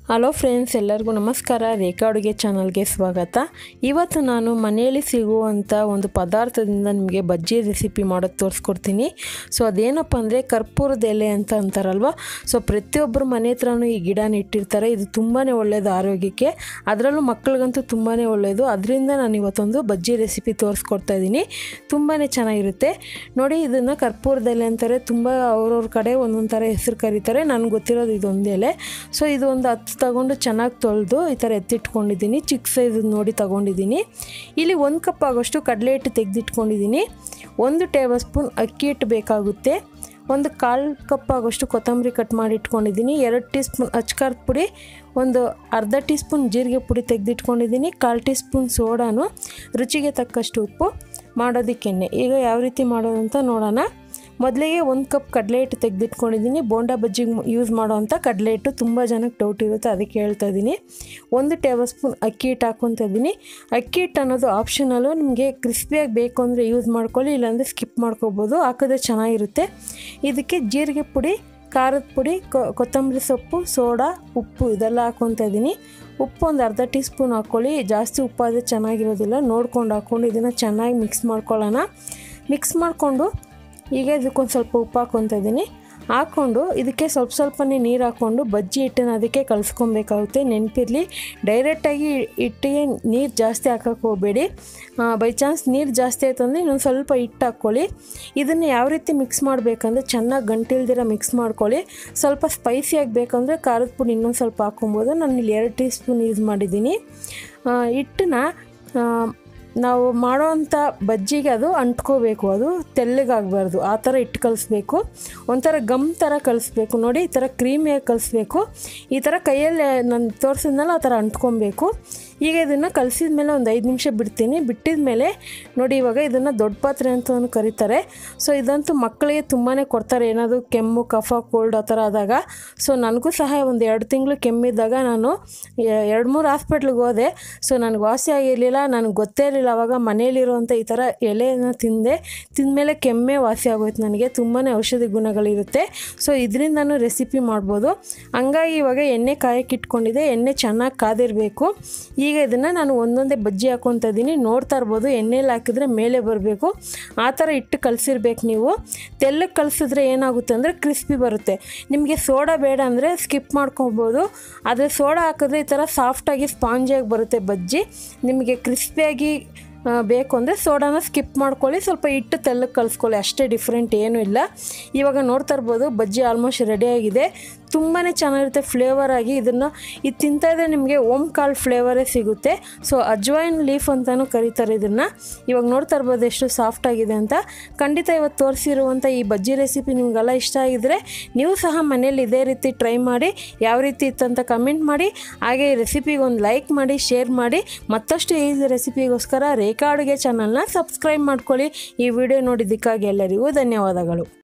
hello friends ಎಲ್ಲರಿಗೂ ನಮಸ್ಕಾರ ರೇಖಾ ಅಡುಗೆ ಚಾನಲ್ಗೆ ಸ್ವಾಗತ ಇವತ್ತು ನಾನು ಮನೆಯಲ್ಲಿ ಸಿಗುವಂಥ ಒಂದು ಪದಾರ್ಥದಿಂದ ನಿಮಗೆ ಬಜ್ಜಿ ರೆಸಿಪಿ ಮಾಡೋದು ತೋರಿಸ್ಕೊಡ್ತೀನಿ ಸೊ ಅದೇನಪ್ಪ ಅಂದರೆ ಕರ್ಪೂರದ ಎಲೆ ಅಂತ ಅಂತಾರಲ್ವ ಸೊ ಪ್ರತಿಯೊಬ್ಬರು ಮನೆ ಹತ್ರನೂ ಈ ಗಿಡನ ಇಟ್ಟಿರ್ತಾರೆ ಇದು ತುಂಬಾ ಒಳ್ಳೆಯದು ಆರೋಗ್ಯಕ್ಕೆ ಅದರಲ್ಲೂ ಮಕ್ಕಳಿಗಂತೂ ತುಂಬಾ ಒಳ್ಳೆಯದು ಅದರಿಂದ ನಾನು ಇವತ್ತೊಂದು ಬಜ್ಜಿ ರೆಸಿಪಿ ತೋರಿಸ್ಕೊಡ್ತಾ ಇದ್ದೀನಿ ತುಂಬಾ ಚೆನ್ನಾಗಿರುತ್ತೆ ನೋಡಿ ಇದನ್ನು ಕರ್ಪೂರದ ಎಲೆ ಅಂತಾರೆ ತುಂಬ ಅವ್ರವ್ರ ಕಡೆ ಒಂದೊಂದು ಥರ ಹೆಸರು ಕರೀತಾರೆ ನನಗೆ ಗೊತ್ತಿರೋದು ಇದೊಂದು ಎಲೆ ಸೊ ಇದು ಒಂದು ಹತ್ತು ತಗೊಂಡು ಚೆನ್ನಾಗಿ ತೊಳೆದು ಈ ಥರ ಎತ್ತಿಟ್ಕೊಂಡಿದ್ದೀನಿ ಚಿಕ್ಕ ಸೈಜ್ ನೋಡಿ ತಗೊಂಡಿದ್ದೀನಿ ಇಲ್ಲಿ ಒಂದು ಕಪ್ ಆಗೋಷ್ಟು ಕಡಲೆ ಹಿಟ್ಟು ತೆಗೆದಿಟ್ಕೊಂಡಿದ್ದೀನಿ ಒಂದು ಟೇಬಲ್ ಸ್ಪೂನ್ ಅಕ್ಕಿ ಹಿಟ್ಟು ಬೇಕಾಗುತ್ತೆ ಒಂದು ಕಾಲು ಕಪ್ ಆಗೋಷ್ಟು ಕೊತ್ತಂಬರಿ ಕಟ್ ಮಾಡಿ ಇಟ್ಕೊಂಡಿದ್ದೀನಿ ಎರಡು ಟೀ ಸ್ಪೂನ್ ಅಚ್ಕಾರದ ಪುಡಿ ಒಂದು ಅರ್ಧ ಟೀ ಸ್ಪೂನ್ ಜೀರಿಗೆ ಪುಡಿ ತೆಗೆದಿಟ್ಕೊಂಡಿದ್ದೀನಿ ಕಾಲು ಟೀ ಸ್ಪೂನ್ ಸೋಡಾನು ರುಚಿಗೆ ತಕ್ಕಷ್ಟು ಉಪ್ಪು ಮಾಡೋದಕ್ಕೆ ಎಣ್ಣೆ ಈಗ ಯಾವ ರೀತಿ ಮಾಡೋದು ಅಂತ ನೋಡೋಣ ಮೊದಲಿಗೆ ಒಂದು ಕಪ್ ಕಡಲೆ ಹಿಟ್ಟು ತೆಗೆದಿಟ್ಕೊಂಡಿದ್ದೀನಿ ಬೋಂಡಾ ಬಜ್ಜಿಗೆ ಯೂಸ್ ಮಾಡೋವಂಥ ಕಡಲೆ ಹಿಟ್ಟು ತುಂಬ ಜನಕ್ಕೆ ಡೌಟ್ ಇರುತ್ತೆ ಅದಕ್ಕೆ ಹೇಳ್ತಾ ಇದ್ದೀನಿ ಒಂದು ಟೇಬಲ್ ಸ್ಪೂನ್ ಅಕ್ಕಿ ಹಿಟ್ಟು ಹಾಕ್ಕೊತಾ ಇದ್ದೀನಿ ಅಕ್ಕಿ ಹಿಟ್ಟು ಅನ್ನೋದು ಆಪ್ಷನಲ್ಲು ನಿಮಗೆ ಕ್ರಿಸ್ಪಿಯಾಗಿ ಬೇಕು ಅಂದರೆ ಯೂಸ್ ಮಾಡ್ಕೊಳ್ಳಿ ಇಲ್ಲಾಂದರೆ ಸ್ಕಿಪ್ ಮಾಡ್ಕೋಬೋದು ಹಾಕಿದ್ರೆ ಚೆನ್ನಾಗಿರುತ್ತೆ ಇದಕ್ಕೆ ಜೀರಿಗೆ ಪುಡಿ ಖಾರದ ಪುಡಿ ಕೊತ್ತಂಬರಿ ಸೊಪ್ಪು ಸೋಡಾ ಉಪ್ಪು ಇದೆಲ್ಲ ಹಾಕ್ಕೊತಾ ಇದ್ದೀನಿ ಉಪ್ಪು ಒಂದು ಅರ್ಧ ಟೀ ಸ್ಪೂನ್ ಹಾಕ್ಕೊಳ್ಳಿ ಜಾಸ್ತಿ ಉಪ್ಪಾದರೆ ಚೆನ್ನಾಗಿರೋದಿಲ್ಲ ನೋಡ್ಕೊಂಡು ಹಾಕ್ಕೊಂಡು ಇದನ್ನು ಚೆನ್ನಾಗಿ ಮಿಕ್ಸ್ ಮಾಡ್ಕೊಳ್ಳೋಣ ಮಿಕ್ಸ್ ಮಾಡಿಕೊಂಡು ಈಗ ಇದಕ್ಕೊಂದು ಸ್ವಲ್ಪ ಉಪ್ಪು ಹಾಕ್ಕೊತಾ ಇದ್ದೀನಿ ಹಾಕ್ಕೊಂಡು ಇದಕ್ಕೆ ಸ್ವಲ್ಪ ಸ್ವಲ್ಪನೇ ನೀರು ಹಾಕ್ಕೊಂಡು ಬಜ್ಜಿ ಹಿಟ್ಟನ್ನು ಅದಕ್ಕೆ ಕಲಿಸ್ಕೊಬೇಕಾಗುತ್ತೆ ನೆನಪಿರಲಿ ಡೈರೆಕ್ಟಾಗಿ ಹಿಟ್ಟಿಗೆ ನೀರು ಜಾಸ್ತಿ ಹಾಕೋಕ್ಕೆ ಹೋಗಬೇಡಿ ಬೈ ಚಾನ್ಸ್ ನೀರು ಜಾಸ್ತಿ ಆಯಿತು ಅಂದರೆ ಇನ್ನೊಂದು ಸ್ವಲ್ಪ ಹಿಟ್ಟು ಹಾಕ್ಕೊಳ್ಳಿ ಇದನ್ನು ಯಾವ ರೀತಿ ಮಿಕ್ಸ್ ಮಾಡಬೇಕಂದ್ರೆ ಚೆನ್ನಾಗಿ ಗಂಟಿಲ್ದಿರ ಮಿಕ್ಸ್ ಮಾಡ್ಕೊಳ್ಳಿ ಸ್ವಲ್ಪ ಸ್ಪೈಸಿಯಾಗಿ ಬೇಕಂದರೆ ಖಾರದ ಪುಡಿ ಇನ್ನೊಂದು ಸ್ವಲ್ಪ ಹಾಕ್ಕೊಬೋದು ನಾನು ಇಲ್ಲಿ ಎರಡು ಟೀ ಸ್ಪೂನ್ ಯೂಸ್ ಮಾಡಿದ್ದೀನಿ ಹಿಟ್ಟನ್ನ ನಾವು ಮಾಡೋವಂಥ ಬಜ್ಜಿಗೆ ಅದು ಅಂಟ್ಕೋಬೇಕು ಅದು ತೆಳ್ಳಗಾಗಬಾರ್ದು ಆ ಥರ ಇಟ್ಟು ಕಲಿಸ್ಬೇಕು ಒಂಥರ ಗಮ್ ಥರ ಕಲಿಸ್ಬೇಕು ನೋಡಿ ಈ ಥರ ಕ್ರೀಮಿಯಾಗಿ ಕಲಿಸ್ಬೇಕು ಈ ಥರ ಕೈಯಲ್ಲಿ ನಾನು ತೋರಿಸಿದ್ನಲ್ಲ ಆ ಥರ ಅಂಟ್ಕೊಬೇಕು ಈಗ ಇದನ್ನು ಕಲಿಸಿದ ಮೇಲೆ ಒಂದು ಐದು ನಿಮಿಷ ಬಿಡ್ತೀನಿ ಬಿಟ್ಟಿದ ಮೇಲೆ ನೋಡಿ ಇವಾಗ ಇದನ್ನು ದೊಡ್ಡ ಪಾತ್ರೆ ಅಂತ ಕರೀತಾರೆ ಸೊ ಇದಂತೂ ಮಕ್ಕಳಿಗೆ ತುಂಬಾ ಕೊಡ್ತಾರೆ ಏನಾದರೂ ಕೆಮ್ಮು ಕಫ ಕೋಲ್ಡ್ ಆ ಥರ ಆದಾಗ ಸೊ ನನಗೂ ಸಹ ಒಂದು ಎರಡು ತಿಂಗಳು ಕೆಮ್ಮಿದ್ದಾಗ ನಾನು ಎರಡು ಮೂರು ಹಾಸ್ಪಿಟ್ಲಿಗೆ ಹೋದೆ ಸೊ ನನಗೆ ವಾಸಿ ಆಗಿರಲಿಲ್ಲ ನನಗೆ ಗೊತ್ತೇ ಇರಲಿಲ್ಲ ಆವಾಗ ಮನೇಲಿರುವಂಥ ಈ ಥರ ಎಲೆಯನ್ನು ತಿಂದೆ ತಿಂದಮೇಲೆ ಕೆಮ್ಮೆ ವಾಸಿ ಆಗೋಯ್ತು ನನಗೆ ತುಂಬಾ ಔಷಧಿ ಗುಣಗಳಿರುತ್ತೆ ಸೊ ಇದರಿಂದನೂ ರೆಸಿಪಿ ಮಾಡ್ಬೋದು ಹಂಗಾಗಿ ಇವಾಗ ಎಣ್ಣೆ ಕಾಯಕ್ಕೆ ಇಟ್ಕೊಂಡಿದೆ ಎಣ್ಣೆ ಚೆನ್ನಾಗಿ ಕಾದಿರಬೇಕು ಈಗ ಇದನ್ನು ನಾನು ಒಂದೊಂದೇ ಬಜ್ಜಿ ಹಾಕ್ಕೊತಾ ಇದ್ದೀನಿ ನೋಡ್ತಾ ಇರ್ಬೋದು ಎಣ್ಣೆಲಿ ಹಾಕಿದ್ರೆ ಮೇಲೆ ಬರಬೇಕು ಆ ಥರ ಇಟ್ಟು ಕಲಿಸಿರ್ಬೇಕು ನೀವು ತೆಳ್ಳಗೆ ಕಲಿಸಿದ್ರೆ ಏನಾಗುತ್ತೆ ಅಂದರೆ ಕ್ರಿಸ್ಪಿ ಬರುತ್ತೆ ನಿಮಗೆ ಸೋಡಾ ಬೇಡ ಅಂದರೆ ಸ್ಕಿಪ್ ಮಾಡ್ಕೊಬೋದು ಆದರೆ ಸೋಡಾ ಹಾಕಿದ್ರೆ ಈ ಥರ ಸಾಫ್ಟಾಗಿ ಸ್ಪಾಂಜಿಯಾಗಿ ಬರುತ್ತೆ ಬಜ್ಜಿ ನಿಮಗೆ ಕ್ರಿಸ್ಪಿಯಾಗಿ ಬೇಕು ಅಂದರೆ ಸೋಡಾನ ಸ್ಕಿಪ್ ಮಾಡ್ಕೊಳ್ಳಿ ಸ್ವಲ್ಪ ಹಿಟ್ಟು ತೆಳ್ಳಗೆ ಕಲಿಸ್ಕೊಳ್ಳಿ ಅಷ್ಟೇ ಡಿಫ್ರೆಂಟ್ ಏನೂ ಇಲ್ಲ ಇವಾಗ ನೋಡ್ತಾ ಇರ್ಬೋದು ಬಜ್ಜಿ ಆಲ್ಮೋಸ್ಟ್ ರೆಡಿಯಾಗಿದೆ ತುಂಬಾ ಚೆನ್ನಾಗಿರುತ್ತೆ ಫ್ಲೇವರ್ ಆಗಿ ಇದನ್ನು ಇದು ತಿಂತಾ ಇದ್ದರೆ ನಿಮಗೆ ಓಮ್ ಕಾಳು ಫ್ಲೇವರೇ ಸಿಗುತ್ತೆ ಸೊ ಅಜ್ವೈನ್ ಲೀಫ್ ಅಂತಲೂ ಕರೀತಾರೆ ಇದನ್ನು ಇವಾಗ ನೋಡ್ತಾ ಇರ್ಬೋದು ಎಷ್ಟು ಸಾಫ್ಟ್ ಆಗಿದೆ ಅಂತ ಖಂಡಿತ ಇವತ್ತು ತೋರಿಸಿರುವಂಥ ಈ ಬಜ್ಜಿ ರೆಸಿಪಿ ನಿಮಗೆಲ್ಲ ಇಷ್ಟ ಆಗಿದ್ರೆ ನೀವು ಸಹ ಮನೇಲಿ ಇದೇ ರೀತಿ ಟ್ರೈ ಮಾಡಿ ಯಾವ ರೀತಿ ಇತ್ತಂತ ಕಮೆಂಟ್ ಮಾಡಿ ಹಾಗೆ ಈ ರೆಸಿಪಿಗೆ ಒಂದು ಲೈಕ್ ಮಾಡಿ ಶೇರ್ ಮಾಡಿ ಮತ್ತಷ್ಟು ಈ ರೆಸಿಪಿಗೋಸ್ಕರ ರೇಖಾ ಅಡುಗೆ ಚಾನಲ್ನ ಸಬ್ಸ್ಕ್ರೈಬ್ ಮಾಡ್ಕೊಳ್ಳಿ ಈ ವಿಡಿಯೋ ನೋಡಿದ್ದಕ್ಕಾಗಿ ಎಲ್ಲರಿಗೂ ಧನ್ಯವಾದಗಳು